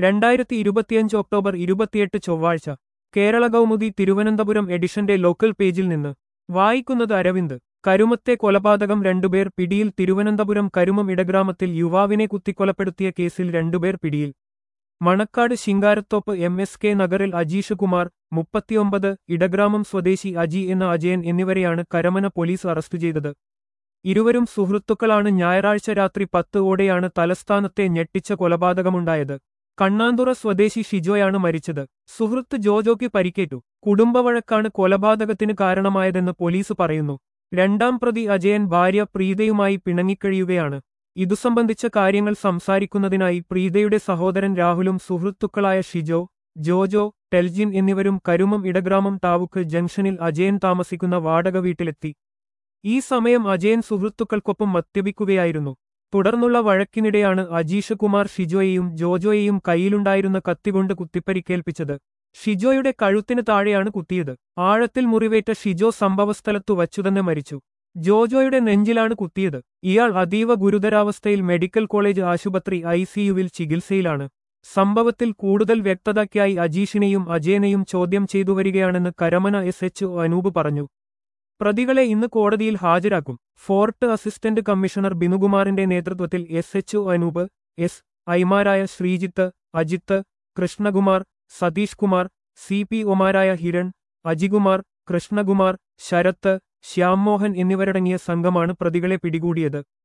രണ്ടായിരത്തി ഇരുപത്തിയഞ്ച് ഒക്ടോബർ ഇരുപത്തിയെട്ട് ചൊവ്വാഴ്ച കേരള കൗമുദി തിരുവനന്തപുരം എഡിഷന്റെ ലോക്കൽ പേജിൽ നിന്ന് വായിക്കുന്നത് അരവിന്ദ് കരുമത്തെ കൊലപാതകം രണ്ടുപേർ പിടിയിൽ തിരുവനന്തപുരം കരുമം ഇടഗ്രാമത്തിൽ യുവാവിനെ കുത്തിക്കൊലപ്പെടുത്തിയ കേസിൽ രണ്ടുപേർ പിടിയിൽ Manakkad Singarathoppu M S K നഗറിൽ അജീഷ് കുമാർ മുപ്പത്തിയൊമ്പത് ഇടഗ്രാമം സ്വദേശി അജി എന്ന അജയൻ എന്നിവരെയാണ് കരമന പോലീസ് അറസ്റ്റ് ചെയ്തത് ഇരുവരും സുഹൃത്തുക്കളാണ് ഞായറാഴ്ച രാത്രി പത്ത് ഓടെയാണ് തലസ്ഥാനത്തെ ഞെട്ടിച്ച കൊലപാതകമുണ്ടായത് കണ്ണാന്തുറ സ്വദേശി ഷിജോയാണ് മരിച്ചത് സുഹൃത്ത് ജോജോയ്ക്ക് പരിക്കേറ്റു കുടുംബവഴക്കാണ് കൊലപാതകത്തിന് കാരണമായതെന്ന് പോലീസ് പറയുന്നു രണ്ടാം പ്രതി അജയൻ ഭാര്യ പ്രീതയുമായി പിണങ്ങിക്കഴിയുകയാണ് ഇതു സംബന്ധിച്ച കാര്യങ്ങൾ സംസാരിക്കുന്നതിനായി പ്രീതയുടെ സഹോദരൻ രാഹുലും സുഹൃത്തുക്കളായ ഷിജോ ജോജോ ടെൽജിൻ എന്നിവരും കരുമം ഇടഗ്രാമം ടാവുക്ക് ജംഗ്ഷനിൽ അജയൻ താമസിക്കുന്ന വാടക വീട്ടിലെത്തി ഈ സമയം അജയൻ സുഹൃത്തുക്കൾക്കൊപ്പം മദ്യപിക്കുകയായിരുന്നു തുടർന്നുള്ള വഴക്കിനിടെയാണ് അജീഷ് കുമാർ ഷിജോയെയും ജോജോയെയും കയ്യിലുണ്ടായിരുന്ന കത്തികൊണ്ട് കുത്തിപ്പരിക്കേൽപ്പിച്ചത് ഷിജോയുടെ കഴുത്തിന് താഴെയാണ് കുത്തിയത് ആഴത്തിൽ മുറിവേറ്റ ഷിജോ സംഭവസ്ഥലത്തു വച്ചുതന്നെ മരിച്ചു ജോജോയുടെ നെഞ്ചിലാണ് കുത്തിയത് ഇയാൾ അതീവ ഗുരുതരാവസ്ഥയിൽ മെഡിക്കൽ കോളേജ് ആശുപത്രി ഐസിയുവിൽ ചികിത്സയിലാണ് സംഭവത്തിൽ കൂടുതൽ വ്യക്തതയ്ക്കായി അജീഷിനെയും അജയനെയും ചോദ്യം ചെയ്തുവരികയാണെന്ന് കരമന എസ് എച്ച് അനൂപ് പറഞ്ഞു പ്രതികളെ ഇന്ന് കോടതിയിൽ ഹാജരാക്കും ഫോർട്ട് അസിസ്റ്റന്റ് കമ്മീഷണർ ബിനുകുമാറിന്റെ നേതൃത്വത്തിൽ എസ് എച്ച് അനൂപ് എസ് ഐമാരായ ശ്രീജിത്ത് അജിത്ത് കൃഷ്ണകുമാർ സതീഷ് കുമാർ സി പി ഒമാരായ ഹിരൺ അജികുമാർ കൃഷ്ണകുമാർ ശരത്ത് ശ്യാംമോഹൻ എന്നിവരടങ്ങിയ സംഘമാണ് പ്രതികളെ പിടികൂടിയത്